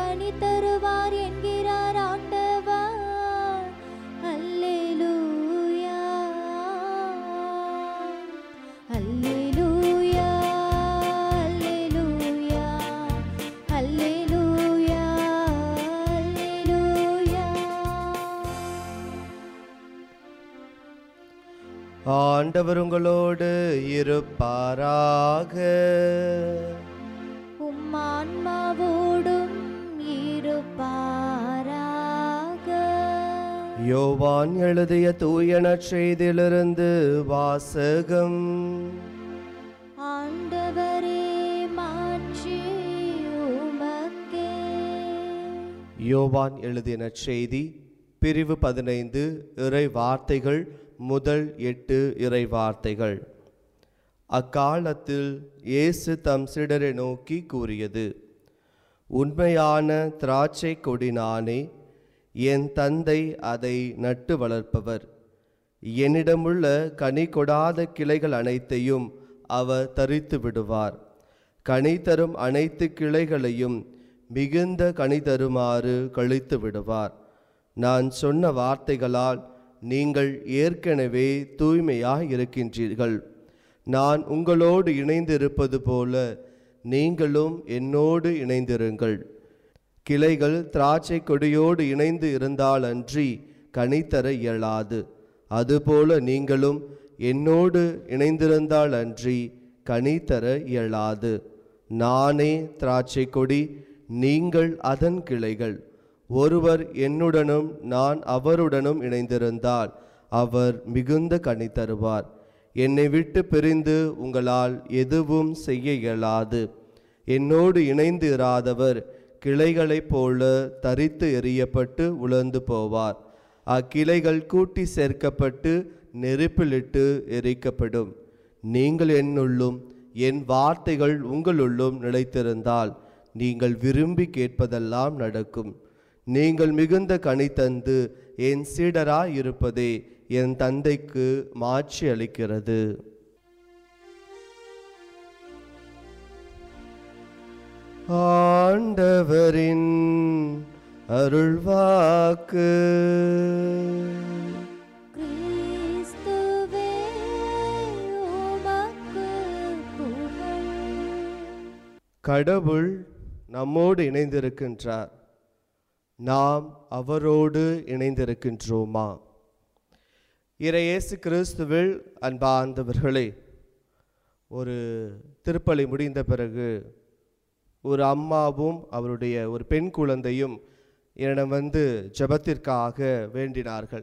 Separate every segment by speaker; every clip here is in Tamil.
Speaker 1: கனி தருவார் என்கிறார் ஆண்டவர் அல்லேலூயா அல்லேலூயா அல்லேலூயா அல்லேலூயா அல்லேலூயா
Speaker 2: ஆண்டவர் உங்களோடு இருப்பாராக
Speaker 1: உம் ஆன்மாவோடும் இருப்பாராக
Speaker 2: யோவான் எழுதிய தூயன செய்தியிலிருந்து வாசகம்
Speaker 1: ஆண்டவரே மாட்சி உமக்கே
Speaker 2: யோவான் எழுதிய செய்தி பிரிவு பதினைந்து இறை வார்த்தைகள் முதல் எட்டு இறை வார்த்தைகள் அக்காலத்தில் இயேசு தம் சிடரை நோக்கி கூறியது உண்மையான திராட்சை கொடி நானே என் தந்தை அதை நட்டு வளர்ப்பவர் என்னிடமுள்ள கனி கொடாத கிளைகள் அனைத்தையும் அவர் தரித்து விடுவார் கனி தரும் அனைத்து கிளைகளையும் மிகுந்த கனி தருமாறு கழித்து விடுவார் நான் சொன்ன வார்த்தைகளால் நீங்கள் ஏற்கனவே தூய்மையாக இருக்கின்றீர்கள் நான் உங்களோடு இணைந்திருப்பது போல நீங்களும் என்னோடு இணைந்திருங்கள் கிளைகள் திராட்சை கொடியோடு இணைந்து இருந்தால் அன்றி கனி தர இயலாது அதுபோல நீங்களும் என்னோடு இணைந்திருந்தால் அன்றி கனி தர இயலாது நானே திராட்சை கொடி நீங்கள் அதன் கிளைகள் ஒருவர் என்னுடனும் நான் அவருடனும் இணைந்திருந்தால் அவர் மிகுந்த கனி தருவார் என்னை விட்டு பிரிந்து உங்களால் எதுவும் செய்ய இயலாது என்னோடு இணைந்து இராதவர் கிளைகளைப் போல தரித்து எறியப்பட்டு உலர்ந்து போவார் அக்கிளைகள் கூட்டி சேர்க்கப்பட்டு நெருப்பிலிட்டு எரிக்கப்படும் நீங்கள் என்னுள்ளும் என் வார்த்தைகள் உங்களுள்ளும் நிலைத்திருந்தால் நீங்கள் விரும்பி கேட்பதெல்லாம் நடக்கும் நீங்கள் மிகுந்த கனி தந்து என் சீடராய் இருப்பதே என் தந்தைக்கு மாட்சி அளிக்கிறது ஆண்டவரின் அருள்வாக்கு
Speaker 1: கிறிஸ்துவே உமக்கு புகழ்
Speaker 2: கடவுள் நம்மோடு இணைந்திருக்கின்றார் நாம் அவரோடு இணைந்திருக்கின்றோமா இறை இயேசு கிறிஸ்துவில் அன்பார்ந்தவர்களே ஒரு திருப்பலி முடிந்த பிறகு ஒரு அம்மாவும் அவருடைய ஒரு பெண் குழந்தையும் என்னிடம் வந்து ஜெபத்திற்காக வேண்டினார்கள்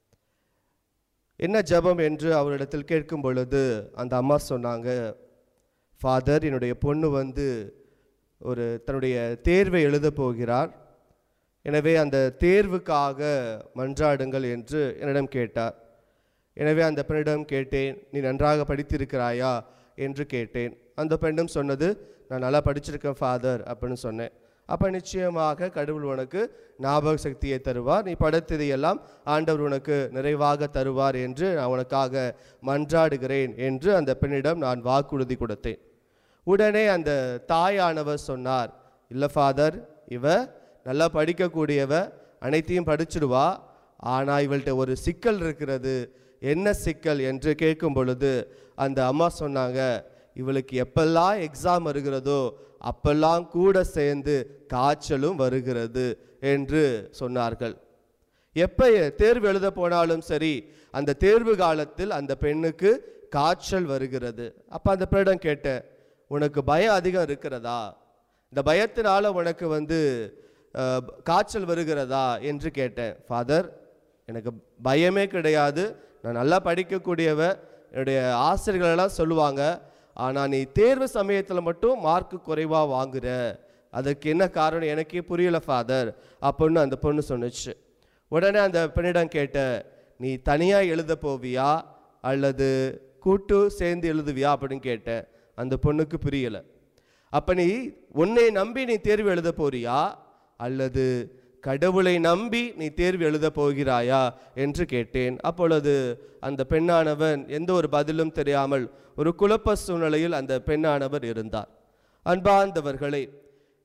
Speaker 2: என்ன ஜெபம் என்று அவரிடத்தில் கேட்கும் பொழுது அந்த அம்மா சொன்னாங்க ஃபாதர் என்னுடைய பொண்ணு வந்து ஒரு தன்னுடைய தேர்வை எழுதப் போகிறார் எனவே அந்த தேர்வுக்காக மன்றாடுங்கள் என்று என்னிடம் கேட்டார் எனவே அந்த பெண்ணிடம் கேட்டேன் நீ நன்றாக படித்திருக்கிறாயா என்று கேட்டேன் அந்த பெண்ணும் சொன்னது நான் நல்லா படிச்சிருக்கேன் ஃபாதர் அப்படின்னு சொன்னேன் அப்போ நிச்சயமாக கடவுள் உனக்கு ஞாபக சக்தியை தருவார் நீ படைத்ததையெல்லாம் ஆண்டவர் உனக்கு நிறைவாக தருவார் என்று நான் உனக்காக மன்றாடுகிறேன் என்று அந்த பெண்ணிடம் நான் வாக்குறுதி கொடுத்தேன் உடனே அந்த தாயானவர் சொன்னார் இல்லை ஃபாதர் இவ நல்லா படிக்கக்கூடியவ அனைத்தையும் படிச்சிடுவா ஆனால் இவள்கிட்ட ஒரு சிக்கல் இருக்கிறது என்ன சிக்கல் என்று கேட்கும் பொழுது அந்த அம்மா சொன்னாங்க இவளுக்கு எப்பெல்லாம் எக்ஸாம் வருகிறதோ அப்பெல்லாம் கூட சேர்ந்து காய்ச்சலும் வருகிறது என்று சொன்னார்கள் எப்போ தேர்வு எழுத போனாலும் சரி அந்த தேர்வு காலத்தில் அந்த பெண்ணுக்கு காய்ச்சல் வருகிறது அப்போ அந்த பெண்ணிடம் கேட்டேன் உனக்கு பயம் அதிகம் இருக்கிறதா இந்த பயத்தினால உனக்கு வந்து அஹ், காய்ச்சல் வருகிறதா என்று கேட்டேன் ஃபாதர் எனக்கு பயமே கிடையாது நான் நல்லா படிக்கக்கூடியவ என்னுடைய ஆசிரியர்களெல்லாம் சொல்லுவாங்க ஆனால் நீ தேர்வு சமயத்தில் மட்டும் மார்க் குறைவாக வாங்குற அதுக்கு என்ன காரணம் எனக்கே புரியல ஃபாதர் அப்படின்னு அந்த பொண்ணு சொன்னுச்சு உடனே அந்த பெண்ணிடம் கேட்ட நீ தனியாக எழுத போவியா அல்லது கூட்டு சேர்ந்து எழுதுவியா அப்படின்னு கேட்டேன் அந்த பொண்ணுக்கு புரியலை அப்ப நீ உன்னை நம்பி நீ தேர்வு எழுத போறியா அல்லது கடவுளை நம்பி நீ தேர்வு எழுத போகிறாயா என்று கேட்டேன் அப்பொழுது அந்த பெண்ணானவன் எந்த ஒரு பதிலும் தெரியாமல் ஒரு குழப்ப சூழ்நிலையில் அந்த பெண்ணானவர் இருந்தார் அன்பார்ந்தவர்களே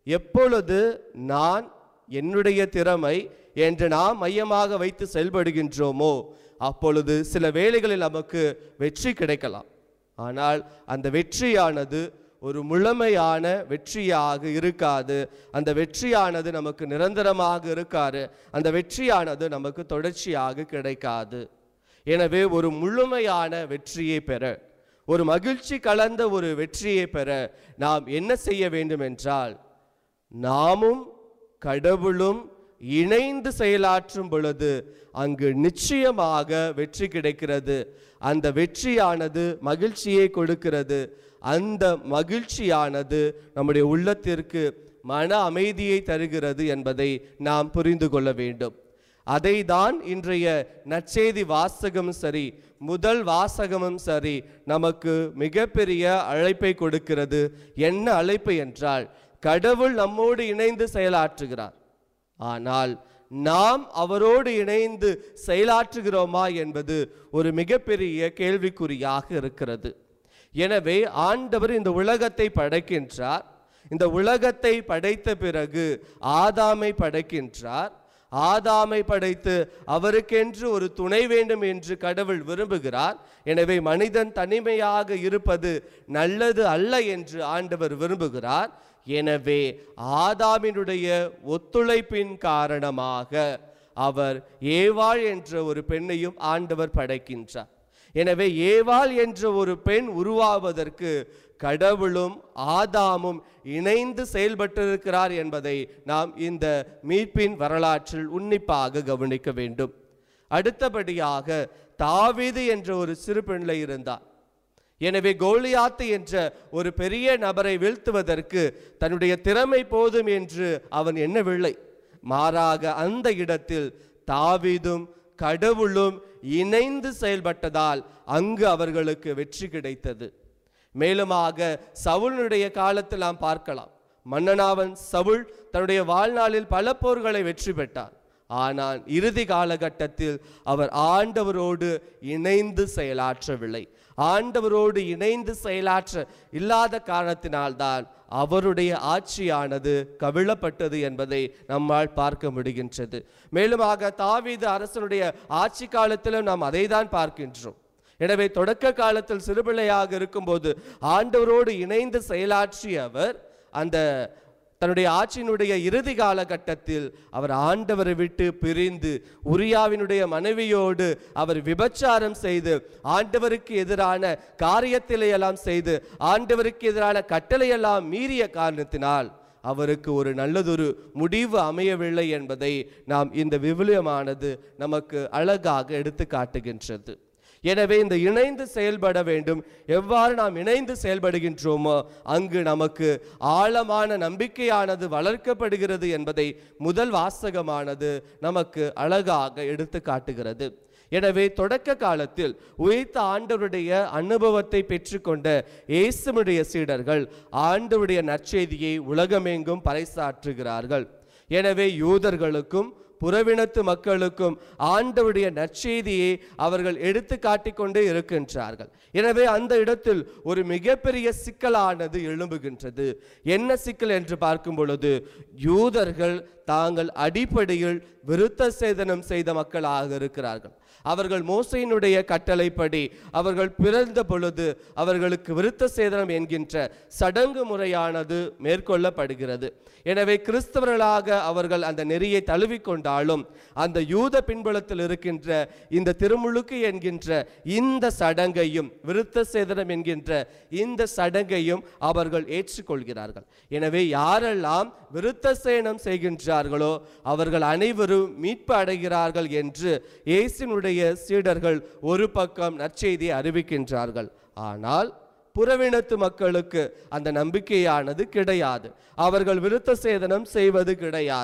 Speaker 2: எப்பொழுது நான் என்னுடைய திறமை என்று நாம் மையமாக வைத்து செயல்படுகின்றோமோ அப்பொழுது சில வேளைகளில் நமக்கு வெற்றி கிடைக்கலாம் ஆனால் அந்த வெற்றியானது ஒரு முழுமையான வெற்றியாக இருக்காது அந்த வெற்றியானது நமக்கு நிரந்தரமாக இருக்காது அந்த வெற்றியானது நமக்கு தொடர்ச்சியாக கிடைக்காது எனவே ஒரு முழுமையான வெற்றியை பெற ஒரு மகிழ்ச்சி கலந்த ஒரு வெற்றியை பெற நாம் என்ன செய்ய வேண்டும் என்றால் நாமும் கடவுளும் இணைந்து செயலாற்றும் பொழுது அங்கு நிச்சயமாக வெற்றி கிடைக்கிறது அந்த வெற்றியானது மகிழ்ச்சியை கொடுக்கிறது அந்த மகிழ்ச்சியானது நம்முடைய உள்ளத்திற்கு மன அமைதியை தருகிறது என்பதை நாம் புரிந்து கொள்ள வேண்டும் அதை தான் இன்றைய நற்செய்தி வாசகமும் சரி முதல் வாசகமும் சரி நமக்கு மிகப்பெரிய அழைப்பை கொடுக்கிறது என்ன அழைப்பு என்றால் கடவுள் நம்மோடு இணைந்து செயலாற்றுகிறார் ஆனால் நாம் அவரோடு இணைந்து செயலாற்றுகிறோமா என்பது ஒரு மிகப்பெரிய கேள்விக்குறியாக இருக்கிறது எனவே ஆண்டவர் இந்த உலகத்தை படைக்கின்றார் இந்த உலகத்தை படைத்த பிறகு ஆதாமை படைக்கின்றார் ஆதாமை படைத்து அவருக்கென்று ஒரு துணை வேண்டும் என்று கடவுள் விரும்புகிறார் எனவே மனிதன் தனிமையாக இருப்பது நல்லது அல்ல என்று ஆண்டவர் விரும்புகிறார் எனவே ஆதாமினுடைய ஒத்துழைப்பின் காரணமாக அவர் ஏவாள் என்ற ஒரு பெண்ணையும் ஆண்டவர் படைக்கின்றார் எனவே ஏவாள் என்ற ஒரு பெண் உருவாவதற்கு கடவுளும் ஆதாமும் இணைந்து செயல்பட்டிருக்கிறார் என்பதை நாம் இந்த மீட்பின் வரலாற்றில் உன்னிப்பாக கவனிக்க வேண்டும் அடுத்தபடியாக தாவீது என்ற ஒரு சிறு பிள்ளை இருந்தார் எனவே கோலியாத்து என்ற ஒரு பெரிய நபரை வீழ்த்துவதற்கு தன்னுடைய திறமை போதும் என்று அவன் எண்ணவில்லை மாறாக அந்த இடத்தில் தாவீதும் கடவுளும் இணைந்து செயல்பட்டதால் அங்கு அவர்களுக்கு வெற்றி கிடைத்தது மேலுமாக சவுலுடைய காலத்தில் நாம் பார்க்கலாம் மன்னனாவன் சவுல் தன்னுடைய வாழ்நாளில் பல போர்களை வெற்றி பெற்றார் ஆனால் இறுதி காலகட்டத்தில் அவர் ஆண்டவரோடு இணைந்து செயலாற்றவில்லை ஆண்டவரோடு இணைந்து செயலாற்ற இல்லாத காரணத்தினால்தான் அவருடைய ஆட்சியானது கவிழப்பட்டது என்பதை நம்மால் பார்க்க முடிகின்றது மேலுமாக தாவீது அரசனுடைய ஆட்சி காலத்திலும் நாம் அதை தான் பார்க்கின்றோம் எனவே தொடக்க காலத்தில் சிறுபிள்ளையாக இருக்கும்போது ஆண்டவரோடு இணைந்து செயலாற்றிய அவர் அந்த தன்னுடைய ஆட்சியினுடைய இறுதி காலகட்டத்தில் அவர் ஆண்டவரை விட்டு பிரிந்து உரியாவினுடைய மனைவியோடு அவர் விபச்சாரம் செய்து ஆண்டவருக்கு எதிரான காரியத்திலே எல்லாம் செய்து ஆண்டவருக்கு எதிரான கட்டளையெல்லாம் மீறிய காரணத்தினால் அவருக்கு ஒரு நல்லதொரு முடிவு அமையவில்லை என்பதை நாம் இந்த விவிலியமானது நமக்கு அழகாக எடுத்து காட்டுகின்றது எனவே இந்த இணைந்து செயல்பட வேண்டும் எவ்வாறு நாம் இணைந்து செயல்படுகின்றோமோ அங்கு நமக்கு ஆழமான நம்பிக்கையானது வளர்க்கப்படுகிறது என்பதை முதல் வாசகமானது நமக்கு அழகாக எடுத்து காட்டுகிறது எனவே தொடக்க காலத்தில் உயிர்த்த ஆண்டவருடைய அனுபவத்தை பெற்றுக்கொண்ட இயேசுனுடைய சீடர்கள் ஆண்டவருடைய நற்செய்தியை உலகமெங்கும் பறைசாற்றுகிறார்கள் எனவே யூதர்களுக்கும் புறவினத்து மக்களுக்கும் ஆண்டவருடைய நற்செய்தியை அவர்கள் எடுத்து காட்டிக்கொண்டே இருக்கின்றார்கள் எனவே அந்த இடத்தில் ஒரு மிகப்பெரிய சிக்கலானது எழும்புகின்றது என்ன சிக்கல் என்று பார்க்கும் பொழுது யூதர்கள் தாங்கள் அடிப்படையில் விருத்த சேதனம் செய்த மக்களாக இருக்கிறார்கள் அவர்கள் மோசையினுடைய கட்டளைப்படி அவர்கள் பிறந்த பொழுது அவர்களுக்கு விருத்த சேதனம் என்கின்ற சடங்கு முறையானது மேற்கொள்ளப்படுகிறது எனவே கிறிஸ்தவர்களாக அவர்கள் அந்த நெறியை தழுவிக்கொண்டாலும் அந்த யூத பின்புலத்தில் இருக்கின்ற இந்த திருமுழுக்கு என்கின்ற இந்த சடங்கையும் விருத்த சேதனம் என்கின்ற இந்த சடங்கையும் அவர்கள் ஏற்றுக்கொள்கிறார்கள் எனவே யாரெல்லாம் விருத்த சேனம் செய்கின்றார்களோ அவர்கள் அனைவரும் மீட்பு அடைகிறார்கள் என்று இயேசுனுடைய சீடர்கள் ஒரு பக்கம் நற்செய்தியை அறிவிக்கின்றார்கள் ஆனால் புறவினத்து மக்களுக்கு அந்த நம்பிக்கையானது கிடையாது அவர்கள் விருத்த சேதனம் செய்வது கிடையாது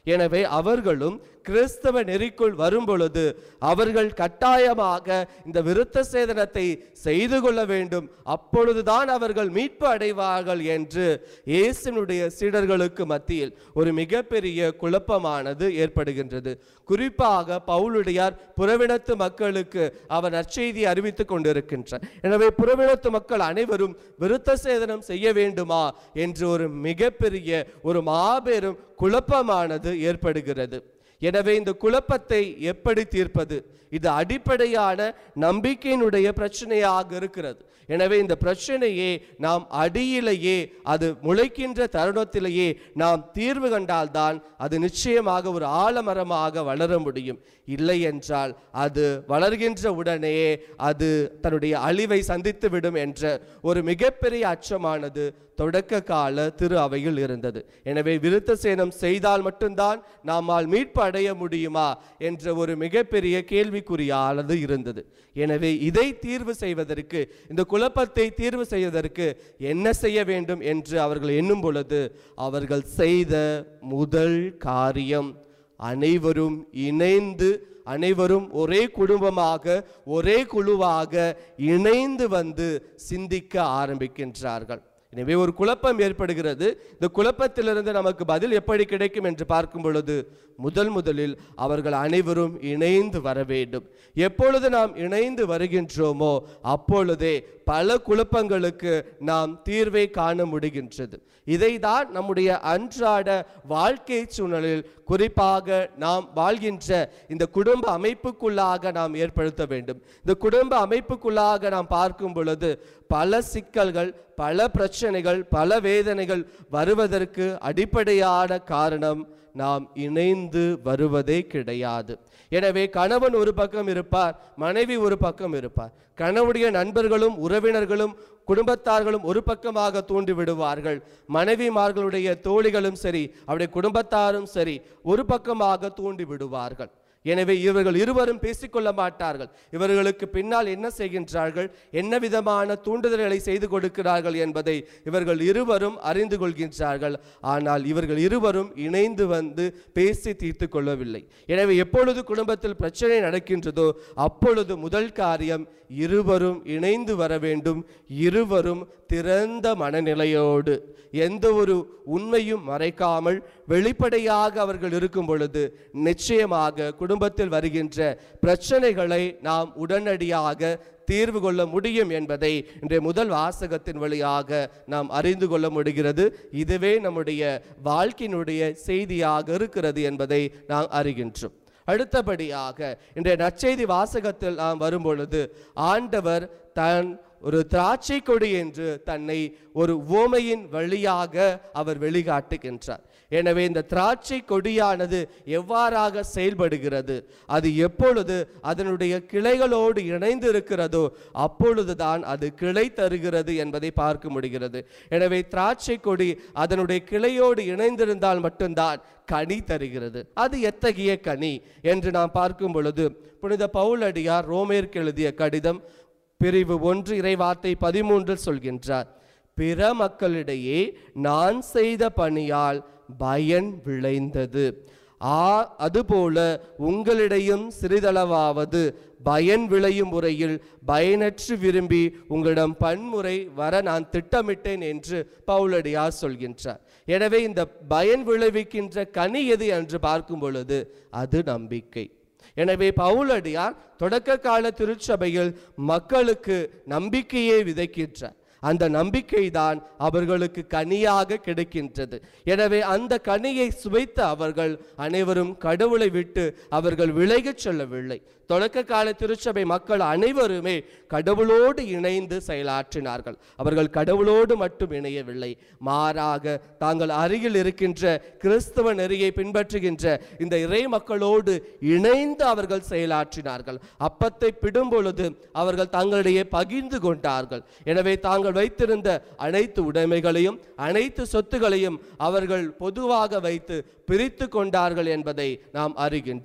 Speaker 2: எனவே அவர்களும் கிறிஸ்தவ நெறிக்குள் வரும் பொழுது அவர்கள் கட்டாயமாக இந்த விருத்த சேதனத்தை செய்து கொள்ள வேண்டும் அப்பொழுதுதான் அவர்கள் மீட்பு அடைவார்கள் என்று இயேசுனுடைய சீடர்களுக்கு மத்தியில் ஒரு மிகப்பெரிய குழப்பமானது ஏற்படுகின்றது குறிப்பாக பவுலுடையார் புறவினத்து மக்களுக்கு அவர் நற்செய்தி அறிவித்துக் கொண்டிருக்கின்றார் எனவே புறவினத்து மக்கள் அனைவரும் விருத்த சேதனம் செய்ய வேண்டுமா என்று ஒரு மிகப்பெரிய ஒரு மாபெரும் குழப்பமானது ஏற்படுகிறது எனவே இந்த குழப்பத்தை எப்படி தீர்ப்பது இது அடிப்படையான நம்பிக்கையினுடைய பிரச்சனையாக இருக்கிறது எனவே இந்த பிரச்சனையே நாம் அடியிலேயே அது முளைக்கின்ற தருணத்திலேயே நாம் தீர்வு கண்டால்தான் அது நிச்சயமாக ஒரு ஆலமரமாக வளர முடியும் இல்லை என்றால் அது வளர்கின்ற உடனே அது தன்னுடைய அழிவை சந்தித்து விடும் என்ற ஒரு மிகப்பெரிய அச்சமானது தொடக்க கால திரு அவையில் இருந்தது எனவே விருத்த சேனம் செய்தால் மட்டும்தான் நம்மால் மீட்பு அடைய முடியுமா என்ற ஒரு மிகப்பெரிய கேள்விக்குறியானது இருந்தது எனவே இதை தீர்வு செய்வதற்கு இந்த குழப்பத்தை தீர்வு செய்வதற்கு என்ன செய்ய வேண்டும் என்று அவர்கள் எண்ணும் பொழுது அவர்கள் செய்த முதல் காரியம் அனைவரும் இணைந்து அனைவரும் ஒரே குடும்பமாக ஒரே குழுவாக இணைந்து வந்து சிந்திக்க ஆரம்பிக்கின்றார்கள் எனவே ஒரு குழப்பம் ஏற்படுகிறது இந்த குழப்பத்திலிருந்து நமக்கு பதில் எப்படி கிடைக்கும் என்று பார்க்கும் பொழுது முதல் முதலில் அவர்கள் அனைவரும் இணைந்து வர வேண்டும் எப்பொழுது நாம் இணைந்து வருகின்றோமோ அப்பொழுதே பல குழப்பங்களுக்கு நாம் தீர்வை காண முடிகின்றது இதைதான் நம்முடைய அன்றாட வாழ்க்கை சூழலில் குறிப்பாக நாம் வாழ்கின்ற இந்த குடும்ப அமைப்புக்குள்ளாக நாம் ஏற்படுத்த வேண்டும் இந்த குடும்ப அமைப்புக்குள்ளாக நாம் பார்க்கும் பொழுது பல சிக்கல்கள் பல பிரச்சனைகள் பல வேதனைகள் வருவதற்கு அடிப்படையான காரணம் நாம் இணைந்து வருவதே கிடையாது எனவே கணவன் ஒரு பக்கம் இருப்பார் மனைவி ஒரு பக்கம் இருப்பார் கணவனுடைய நண்பர்களும் உறவினர்களும் குடும்பத்தார்களும் ஒரு பக்கமாக தூண்டி விடுவார்கள் மனைவிமார்களுடைய தோழிகளும் சரி அவருடைய குடும்பத்தாரும் சரி ஒரு பக்கமாக தூண்டி விடுவார்கள் எனவே இவர்கள் இருவரும் பேசிக்கொள்ள மாட்டார்கள் இவர்களுக்கு பின்னால் என்ன செய்கின்றார்கள் என்ன விதமான தூண்டுதல்களை செய்து கொடுக்கிறார்கள் என்பதை இவர்கள் இருவரும் அறிந்து கொள்கின்றார்கள் ஆனால் இவர்கள் இருவரும் இணைந்து வந்து பேசி தீர்த்து கொள்ளவில்லை எனவே எப்பொழுது குடும்பத்தில் பிரச்சனை நடக்கின்றதோ அப்பொழுது முதல் காரியம் இருவரும் இணைந்து வர வேண்டும் இருவரும் திறந்த மனநிலையோடு எந்த ஒரு உண்மையும் மறைக்காமல் வெளிப்படையாக அவர்கள் இருக்கும் பொழுது நிச்சயமாக குடும்பத்தில் வருகின்ற பிரச்சனைகளை நாம் உடனடியாக தீர்வு கொள்ள முடியும் என்பதை இன்றைய முதல் வாசகத்தின் வழியாக நாம் அறிந்து கொள்ள முடிகிறது இதுவே நம்முடைய வாழ்க்கையினுடைய செய்தியாக இருக்கிறது என்பதை நாம் அறிகின்றோம் அடுத்தபடியாக இன்றைய நற்செய்தி வாசகத்தில் நாம் வரும்பொழுது ஆண்டவர் தன் ஒரு திராட்சை கொடி என்று தன்னை ஒரு உவமையின் வழியாக அவர் வெளிக்காட்டுகின்றார் எனவே இந்த திராட்சை கொடியானது எவ்வாறாக செயல்படுகிறது அது எப்பொழுது அதனுடைய கிளைகளோடு இணைந்து இருக்கிறதோ அப்பொழுதுதான் அது கிளை தருகிறது என்பதை பார்க்க முடிகிறது எனவே திராட்சை கொடி அதனுடைய கிளையோடு இணைந்திருந்தால் மட்டும்தான் கனி தருகிறது அது எத்தகைய கனி என்று நாம் பார்க்கும் பொழுது புனித பவுலடியார் ரோமேற்கு எழுதிய கடிதம் பிரிவு ஒன்று இறைவார்த்தை பதிமூன்றில் சொல்கின்றார் பிற மக்களிடையே நான் செய்த பணியால் பயன் விளைந்தது ஆ அதுபோல உங்களிடையும் சிறிதளவாவது பயன் விளையும் முறையில் பயனற்று விரும்பி உங்களிடம் பன்முறை வர நான் திட்டமிட்டேன் என்று பவுலடியார் சொல்கின்றார் எனவே இந்த பயன் விளைவிக்கின்ற கனி எது என்று பார்க்கும் பொழுது அது நம்பிக்கை எனவே பவுலடியார் தொடக்க கால திருச்சபையில் மக்களுக்கு நம்பிக்கையை விதைக்கின்றார் அந்த நம்பிக்கை தான் அவர்களுக்கு கனியாக கிடைக்கின்றது எனவே அந்த கனியை சுவைத்த அவர்கள் அனைவரும் கடவுளை விட்டு அவர்கள் விலகிச் செல்லவில்லை தொடக்க கால திருச்சபை மக்கள் அனைவருமே கடவுளோடு இணைந்து செயலாற்றினார்கள் அவர்கள் கடவுளோடு மட்டும் இணையவில்லை மாறாக தாங்கள் அருகில் இருக்கின்ற கிறிஸ்தவ நெறியை பின்பற்றுகின்ற இந்த இறை மக்களோடு இணைந்து அவர்கள் செயலாற்றினார்கள் அப்பத்தை பிடும் பொழுது அவர்கள் தங்களிடையே பகிர்ந்து கொண்டார்கள் எனவே தாங்கள் வைத்திருந்த அனைத்து உடைமைகளையும் அனைத்து சொத்துகளையும் அவர்கள் பொதுவாக வைத்து பிரித்து கொண்டார்கள் என்பதை நாம் அறிகின்றோம்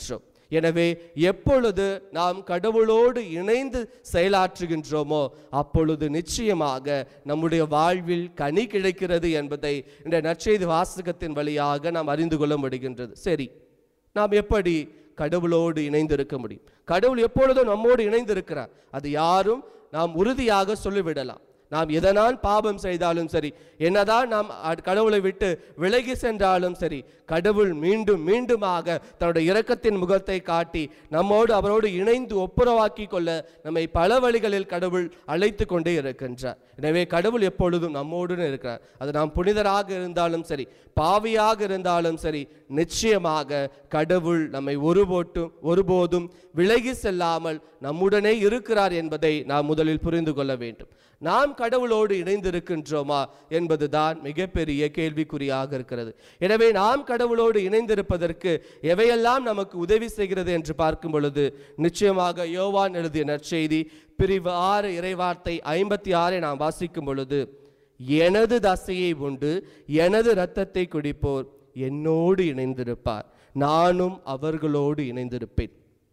Speaker 2: எனவே எப்பொழுது நாம் கடவுளோடு இணைந்து செயலாற்றுகின்றோமோ அப்பொழுது நிச்சயமாக நம்முடைய வாழ்வில் கனி கிடைக்கிறது என்பதை இந்த நற்செய்தி வாசகத்தின் வழியாக நாம் அறிந்து கொள்ள முடிகின்றது சரி நாம் எப்படி கடவுளோடு இணைந்திருக்க முடியும் கடவுள் எப்பொழுதும் நம்மோடு இணைந்திருக்கிறார் அது யாரும் நாம் உறுதியாக சொல்லிவிடலாம் நாம் எதனால் பாபம் செய்தாலும் சரி என்னதான் நாம் அ- கடவுளை விட்டு விலகி சென்றாலும் சரி கடவுள் மீண்டும் மீண்டுமாக தன்னுடைய இரக்கத்தின் முகத்தை காட்டி நம்மோடு அவரோடு இணைந்து ஒப்புரவாக்கி கொள்ள நம்மை பல வழிகளில் கடவுள் அழைத்து கொண்டே இருக்கின்றார் எனவே கடவுள் எப்பொழுதும் நம்மோடு இருக்கிறார் அது நாம் புனிதராக இருந்தாலும் சரி பாவியாக இருந்தாலும் சரி நிச்சயமாக கடவுள் நம்மை ஒருபோட்டும் ஒருபோதும் விலகி செல்லாமல் நம்முடனே இருக்கிறார் என்பதை நாம் முதலில் புரிந்து கொள்ள வேண்டும் நாம் கடவுளோடு இணைந்திருக்கின்றோமா என்பதுதான் மிகப்பெரிய கேள்விக்குறியாக இருக்கிறது எனவே நாம் கடவுளோடு இணைந்திருப்பதற்கு எவையெல்லாம் நமக்கு உதவி செய்கிறது என்று பார்க்கும் பொழுது நிச்சயமாக யோவான் எழுதிய நற்செய்தி பிரிவு ஆறு இறைவார்த்தை ஐம்பத்தி ஆறை நாம் வாசிக்கும் பொழுது எனது தசையை உண்டு எனது இரத்தத்தை குடிப்போர் என்னோடு இணைந்திருப்பார் நானும் அவர்களோடு இணைந்திருப்பேன்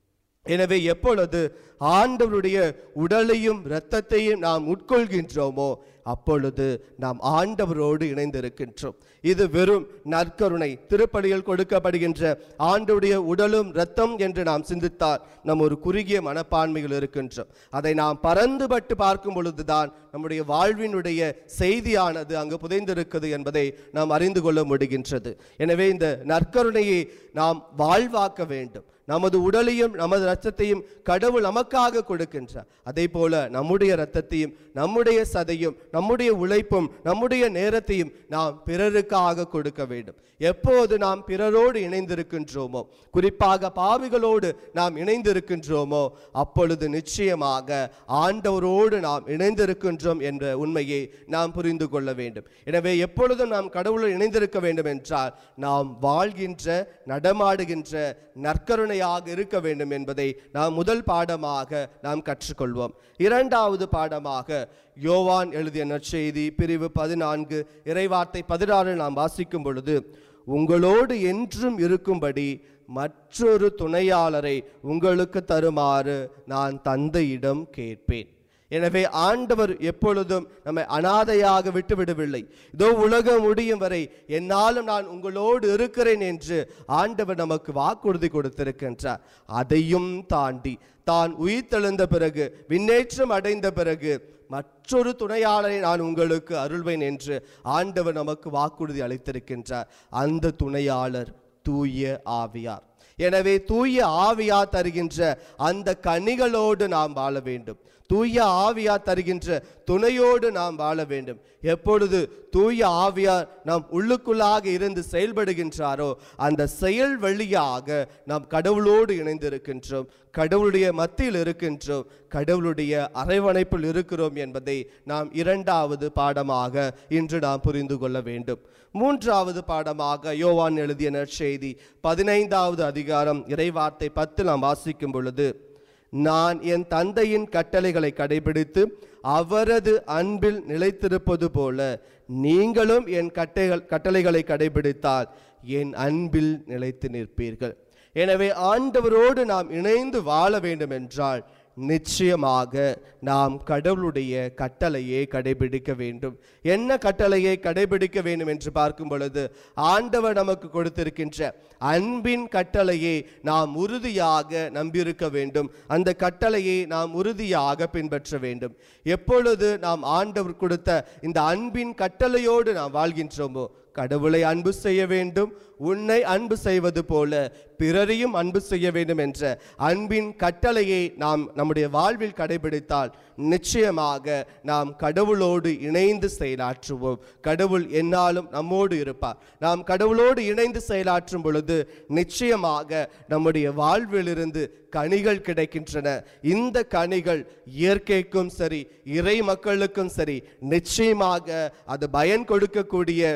Speaker 2: எனவே எப்பொழுது ஆண்டவருடைய உடலையும் இரத்தத்தையும் நாம் உட்கொள்கின்றோமோ அப்பொழுது நாம் ஆண்டவரோடு இணைந்திருக்கின்றோம் இது வெறும் நற்கருணை திருப்பலியில் கொடுக்கப்படுகின்ற ஆண்டவருடைய உடலும் இரத்தம் என்று நாம் சிந்தித்தால் நாம் ஒரு குறுகிய மனப்பான்மையில் இருக்கின்றோம் அதை நாம் பறந்துபட்டு பார்க்கும் பொழுதுதான் நம்முடைய வாழ்வினுடைய செய்தியானது அங்கு புதைந்திருக்கிறது என்பதை நாம் அறிந்து கொள்ள முடிகின்றது எனவே இந்த நற்கருணையை நாம் வாழ்வாக்க வேண்டும் நமது உடலையும் நமது இரத்தத்தையும் கடவுள் நமக்காக கொடுக்கின்றார் அதே போல நம்முடைய இரத்தத்தையும் நம்முடைய சதையும் நம்முடைய உழைப்பும் நம்முடைய நேரத்தையும் நாம் பிறருக்காக கொடுக்க வேண்டும் எப்போது நாம் பிறரோடு இணைந்திருக்கின்றோமோ குறிப்பாக பாவிகளோடு நாம் இணைந்திருக்கின்றோமோ அப்பொழுது நிச்சயமாக ஆண்டவரோடு நாம் இணைந்திருக்கின்றோம் என்ற உண்மையை நாம் புரிந்து கொள்ள வேண்டும் எனவே எப்பொழுதும் நாம் கடவுளோடு இணைந்திருக்க வேண்டும் என்றால் நாம் வாழ்கின்ற நடமாடுகின்ற நற்கருணையாக இருக்க வேண்டும் என்பதை நாம் முதல் பாடமாக நாம் கற்றுக்கொள்வோம் இரண்டாவது பாடமாக யோவான் எழுதிய நற்செய்தி பிரிவு பதினான்கு இறைவார்த்தை பதினாறு நாம் வாசிக்கும் பொழுது உங்களோடு என்றும் இருக்கும்படி மற்றொரு துணையாளரை உங்களுக்கு தருமாறு நான் தந்தையிடம் கேட்பேன் எனவே ஆண்டவர் எப்பொழுதும் நம்மை அனாதையாக விட்டுவிடவில்லை இதோ உலகம் முடியும் வரை என்னாலும் நான் உங்களோடு இருக்கிறேன் என்று ஆண்டவர் நமக்கு வாக்குறுதி கொடுத்திருக்கின்றார் அதையும் தாண்டி தான் உயிர்த்தெழுந்த பிறகு விண்ணேற்றம் அடைந்த பிறகு மற்றொரு துணையாளரை நான் உங்களுக்கு அருள்வேன் என்று ஆண்டவர் நமக்கு வாக்குறுதி அளித்திருக்கின்றார் அந்த துணையாளர் தூய ஆவியார் எனவே தூய ஆவியா தருகின்ற அந்த கனிகளோடு நாம் வாழ வேண்டும் தூய ஆவியா தருகின்ற துணையோடு நாம் வாழ வேண்டும் எப்பொழுது தூய ஆவியார் நாம் உள்ளுக்குள்ளாக இருந்து செயல்படுகின்றாரோ அந்த செயல் வழியாக நாம் கடவுளோடு இணைந்திருக்கின்றோம் கடவுளுடைய மத்தியில் இருக்கின்றோம் கடவுளுடைய அரவணைப்பில் இருக்கிறோம் என்பதை நாம் இரண்டாவது பாடமாக இன்று நாம் புரிந்து கொள்ள வேண்டும் மூன்றாவது பாடமாக யோவான் எழுதிய நற்செய்தி பதினைந்தாவது அதிகாரம் இறைவார்த்தை பத்து நாம் வாசிக்கும் பொழுது நான் என் தந்தையின் கட்டளைகளை கடைபிடித்து அவரது அன்பில் நிலைத்திருப்பது போல நீங்களும் என் கட்டைகள் கட்டளைகளை கடைபிடித்தால் என் அன்பில் நிலைத்து நிற்பீர்கள் எனவே ஆண்டவரோடு நாம் இணைந்து வாழ வேண்டும் என்றால் நிச்சயமாக நாம் கடவுளுடைய கட்டளையை கடைபிடிக்க வேண்டும் என்ன கட்டளையை கடைபிடிக்க வேண்டும் என்று பார்க்கும் பொழுது ஆண்டவர் நமக்கு கொடுத்திருக்கின்ற அன்பின் கட்டளையை நாம் உறுதியாக நம்பியிருக்க வேண்டும் அந்த கட்டளையை நாம் உறுதியாக பின்பற்ற வேண்டும் எப்பொழுது நாம் ஆண்டவர் கொடுத்த இந்த அன்பின் கட்டளையோடு நாம் வாழ்கின்றோமோ கடவுளை அன்பு செய்ய வேண்டும் உன்னை அன்பு செய்வது போல பிறரையும் அன்பு செய்ய வேண்டும் என்ற அன்பின் கட்டளையை நாம் நம்முடைய வாழ்வில் கடைபிடித்தால் நிச்சயமாக நாம் கடவுளோடு இணைந்து செயலாற்றுவோம் கடவுள் என்னாலும் நம்மோடு இருப்பார் நாம் கடவுளோடு இணைந்து செயலாற்றும் பொழுது நிச்சயமாக நம்முடைய வாழ்விலிருந்து கனிகள் கிடைக்கின்றன இந்த கனிகள் இயற்கைக்கும் சரி இறை மக்களுக்கும் சரி நிச்சயமாக அது பயன் கொடுக்கக்கூடிய கனி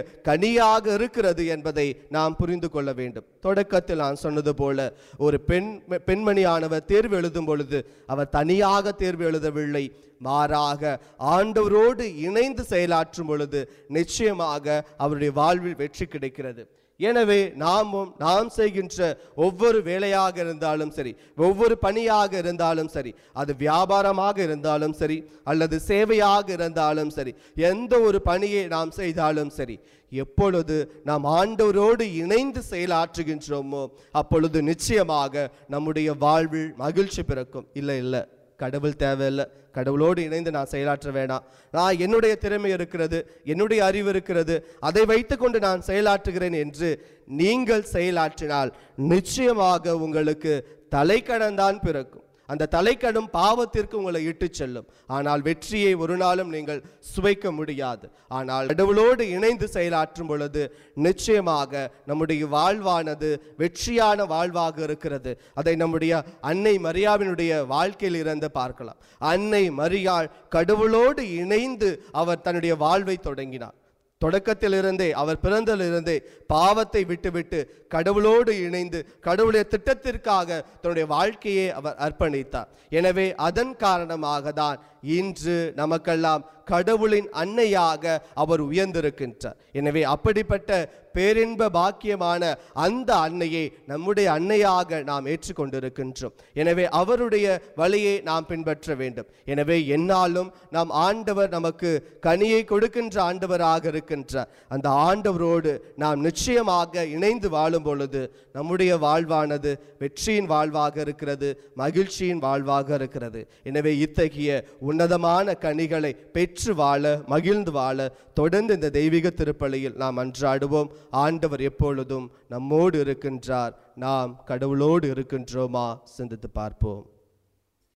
Speaker 2: தனியாக இருக்கிறது என்பதை நாம் புரிந்து கொள்ள வேண்டும் தொடக்கத்தில் நான் சொன்னது போல ஒரு பெண் பெண்மணியானவர் தேர்வு எழுதும் பொழுது அவர் தனியாக தேர்வு எழுதவில்லை மாறாக ஆண்டவரோடு இணைந்து செயலாற்றும் பொழுது நிச்சயமாக அவருடைய வாழ்வில் வெற்றி கிடைக்கிறது எனவே நாமும் நாம் செய்கின்ற ஒவ்வொரு வேலையாக இருந்தாலும் சரி ஒவ்வொரு பணியாக இருந்தாலும் சரி அது வியாபாரமாக இருந்தாலும் சரி அல்லது சேவையாக இருந்தாலும் சரி எந்த ஒரு பணியை நாம் செய்தாலும் சரி எப்பொழுது நாம் ஆண்டவரோடு இணைந்து செயலாற்றுகின்றோமோ அப்பொழுது நிச்சயமாக நம்முடைய வாழ்வில் மகிழ்ச்சி பிறக்கும் இல்லை இல்லை கடவுள் தேவையில்லை கடவுளோடு இணைந்து நான் செயலாற்ற வேணாம் நான் என்னுடைய திறமை இருக்கிறது என்னுடைய அறிவு இருக்கிறது அதை வைத்துக்கொண்டு நான் செயலாற்றுகிறேன் என்று நீங்கள் செயலாற்றினால் நிச்சயமாக உங்களுக்கு தலைக்கடன்தான் பிறக்கும் அந்த தலைக்கடும் பாவத்திற்கு உங்களை இட்டுச் செல்லும் ஆனால் வெற்றியை ஒரு நாளும் நீங்கள் சுவைக்க முடியாது ஆனால் கடவுளோடு இணைந்து செயலாற்றும் பொழுது நிச்சயமாக நம்முடைய வாழ்வானது வெற்றியான வாழ்வாக இருக்கிறது அதை நம்முடைய அன்னை மரியாவினுடைய வாழ்க்கையில் இருந்து பார்க்கலாம் அன்னை மரியாள் கடவுளோடு இணைந்து அவர் தன்னுடைய வாழ்வை தொடங்கினார் தொடக்கத்திலிருந்தே அவர் பிறந்ததிலிருந்தே பாவத்தை விட்டுவிட்டு கடவுளோடு இணைந்து கடவுளுடைய திட்டத்திற்காக தன்னுடைய வாழ்க்கையை அவர் அர்ப்பணித்தார் எனவே அதன் காரணமாக தான் இன்று நமக்கெல்லாம் கடவுளின் அன்னையாக அவர் உயர்ந்திருக்கின்றார் எனவே அப்படிப்பட்ட பேரின்ப பாக்கியமான அந்த அன்னையை நம்முடைய அன்னையாக நாம் ஏற்றுக்கொண்டிருக்கின்றோம் எனவே அவருடைய வழியை நாம் பின்பற்ற வேண்டும் எனவே என்னாலும் நாம் ஆண்டவர் நமக்கு கனியை கொடுக்கின்ற ஆண்டவராக இருக்கின்றார் அந்த ஆண்டவரோடு நாம் நிச்சயமாக இணைந்து வாழும் பொழுது நம்முடைய வாழ்வானது வெற்றியின் வாழ்வாக இருக்கிறது மகிழ்ச்சியின் வாழ்வாக இருக்கிறது எனவே இத்தகைய உன்னதமான கனிகளை பெற்று வாழ மகிழ்ந்து வாழ தொடர்ந்து இந்த தெய்வீக திருப்பலியில் நாம் அன்றாடுவோம் ஆண்டவர் எப்பொழுதும் நம்மோடு இருக்கின்றார் நாம் கடவுளோடு இருக்கின்றோமா சிந்தித்து பார்ப்போம்